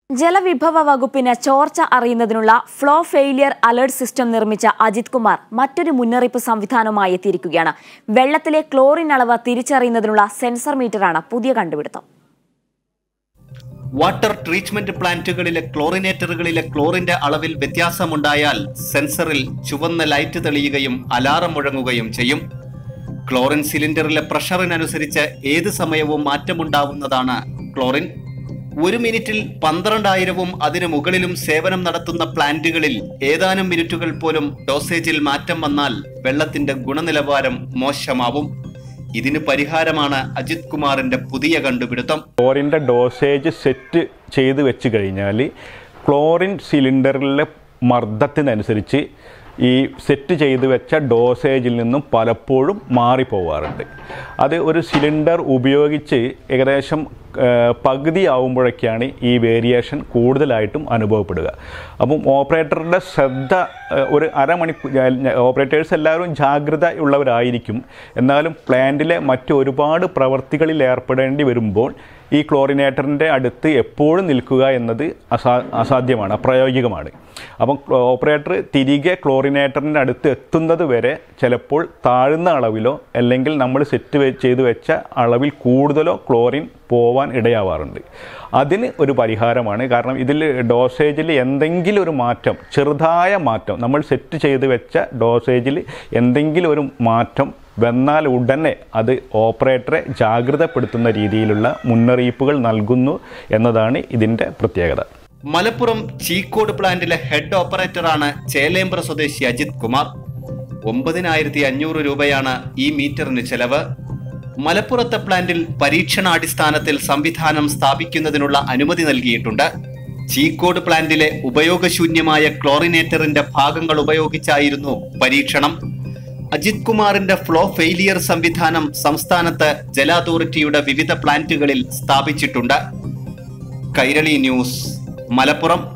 ജലവിഭവ വകുപ്പിന് ചോർച്ച അറിയുന്നതിനുള്ള ഫ്ലോ ഫെയിലിയർ അലർട്ട് സിസ്റ്റം നിർമ്മിച്ച അജിത് കുമാർ മറ്റൊരു മുന്നറിയിപ്പ് സംവിധാനവുമായി എത്തിയിരിക്കുകയാണ് വെള്ളത്തിലെ ക്ലോറിൻ അളവ് തിരിച്ചറിയുന്നതിനുള്ള സെൻസർ മീറ്ററാണ് പുതിയ കണ്ടുപിടുത്തം വാട്ടർ ട്രീറ്റ്മെന്റ് പ്ലാന്റുകളിലെ ക്ലോറിനേറ്ററുകളിലെ ക്ലോറിന്റെ അളവിൽ വ്യത്യാസമുണ്ടായാൽ സെൻസറിൽ ചുവന്ന ലൈറ്റ് തെളിയുകയും അലാറം മുഴങ്ങുകയും ചെയ്യും ക്ലോറിൻ സിലിണ്ടറിലെ പ്രഷറിനനുസരിച്ച് ഏത് സമയവും മാറ്റമുണ്ടാവുന്നതാണ് ക്ലോറിൻ ഒരു മിനിറ്റിൽ പന്ത്രണ്ടായിരവും അതിനു മുകളിലും സേവനം നടത്തുന്ന പ്ലാന്റുകളിൽ ഏതാനും മിനിറ്റുകൾ പോലും ഡോസേജിൽ മാറ്റം വന്നാൽ വെള്ളത്തിന്റെ ഗുണനിലവാരം മോശമാവും ഇതിന് പരിഹാരമാണ് അജിത് കുമാറിന്റെ പുതിയ കണ്ടുപിടുത്തം ക്ലോറിൻ്റെ ഡോസേജ് സെറ്റ് ചെയ്ത് വെച്ച് കഴിഞ്ഞാൽ ക്ലോറിൻ സിലിണ്ടറിലെ മർദ്ദത്തിനനുസരിച്ച് ഈ സെറ്റ് ചെയ്ത് വെച്ച ഡോസേജിൽ നിന്നും പലപ്പോഴും മാറിപ്പോവാറുണ്ട് അത് ഒരു സിലിണ്ടർ ഉപയോഗിച്ച് ഏകദേശം ആ, പകുതി ആവുമ്പോഴൊക്കെയാണ് ഈ വേരിയേഷൻ കൂടുതലായിട്ടും അനുഭവപ്പെടുക അപ്പം ഓപ്പറേറ്ററുടെ ശ്രദ്ധ ആ, ഒരു അരമണിക്കൂർ ഓപ്പറേറ്റേഴ്സ് എല്ലാവരും ജാഗ്രത ഉള്ളവരായിരിക്കും എന്നാലും പ്ലാന്റിലെ മറ്റ് ഒരുപാട് പ്രവർത്തികളിൽ ഏർപ്പെടേണ്ടി വരുമ്പോൾ ഈ ക്ലോറിനേറ്ററിൻ്റെ അടുത്ത് എപ്പോഴും നിൽക്കുക എന്നത് അസാ അസാധ്യമാണ് അപ്രായോഗികമാണ് അപ്പം ഓപ്പറേറ്റർ തിരികെ ക്ലോറിനേറ്ററിൻ്റെ അടുത്ത് എത്തുന്നത് വരെ ചിലപ്പോൾ താഴ്ന്ന അളവിലോ അല്ലെങ്കിൽ നമ്മൾ സെറ്റ് വെ- ചെയ്ത് വെച്ച അളവിൽ കൂടുതലോ ക്ലോറിൻ പോവാൻ ഇടയാവാറുണ്ട് അതിന് ഒരു പരിഹാരമാണ് കാരണം ഇതിൽ ഡോസേജിൽ എന്തെങ്കിലും ഒരു മാറ്റം ചെറുതായ മാറ്റം നമ്മൾ സെറ്റ് ചെയ്ത് വെച്ച ഡോസേജിൽ എന്തെങ്കിലും ഒരു മാറ്റം വന്നാൽ ഉടനെ അത് ഓപ്പറേറ്ററെ ജാഗ്രതപ്പെടുത്തുന്ന രീതിയിലുള്ള മുന്നറിയിപ്പുകൾ നൽകുന്നു എന്നതാണ് ഇതിൻ്റെ പ്രത്യേകത മലപ്പുറം ചീക്കോട് പ്ലാന്റിലെ ഹെഡ് ഓപ്പറേറ്ററാണ് ചേലേമ്പ്ര സ്വദേശി അജിത് കുമാർ ഒമ്പതിനായിരത്തി അഞ്ഞൂറ് രൂപയാണ് ഈ മീറ്ററിന് ചെലവ് മലപ്പുറത്തെ പ്ലാന്റിൽ പരീക്ഷണാടിസ്ഥാനത്തിൽ സംവിധാനം സ്ഥാപിക്കുന്നതിനുള്ള അനുമതി നൽകിയിട്ടുണ്ട് ചീക്കോട് പ്ലാന്റിലെ ഉപയോഗശൂന്യമായ ക്ലോറിനേറ്ററിന്റെ ഭാഗങ്ങൾ ഉപയോഗിച്ചായിരുന്നു പരീക്ഷണം അജിത് കുമാറിന്റെ ഫ്ലോ ഫെയിലിയർ സംവിധാനം സംസ്ഥാനത്ത് ജല അതോറിറ്റിയുടെ വിവിധ പ്ലാന്റുകളിൽ സ്ഥാപിച്ചിട്ടുണ്ട് കൈരളി ന്യൂസ് മലപ്പുറം